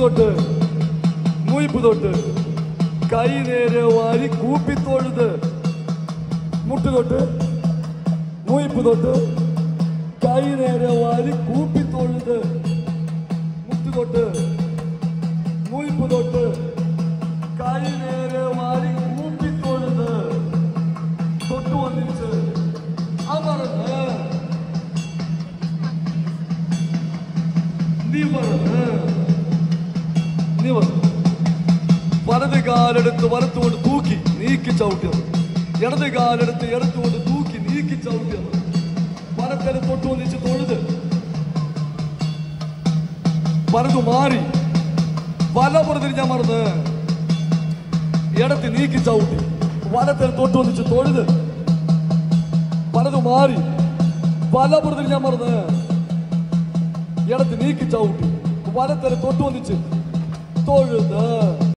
തൊട്ട് മൂയിപ്പ് തൊട്ട് കൈ നേരെ വാരി കൂപ്പി തൊഴുത് മുട്ട് തൊട്ട് മൂയിപ്പ് തൊട്ട് കൈ നേരെ വാരി കൂപ്പി തൊഴുത് മുട്ട് തൊട്ട് മൂയിപ്പ് തൊട്ട് കൈ നേരെ വാരി കൂപ്പി തൊഴുത് തൊട്ടു വന്നിച്ച് അമർന്ന് നിവർന്ന് നിവർന്ന് വലത് കാലെടുത്ത് വലത്തുകൊണ്ട് തൂക്കി നീക്കി ചവിട്ടിയത് ഇടത് കാലെടുത്ത് ഇടത്തുകൊണ്ട് തൂക്കി നീക്കി ചവിട്ടിയത് വലത്തല തൊട്ടു വന്നിച്ച് തൊഴുത് വലതു മാറി വല പുറത്തിരിഞ്ഞാൻ മറന്ന് ഇടത്ത് നീക്കി ചവിട്ടി വലത്തല തൊട്ടു വന്നിച്ച് തൊഴുത് വലതു മാറി വല പുറത്തിരിഞ്ഞാൻ മറന്ന് ഇടത്ത് നീക്കി ചവിട്ടി വലത്തല തൊട്ടു വന്നിച്ച് തൊഴുത്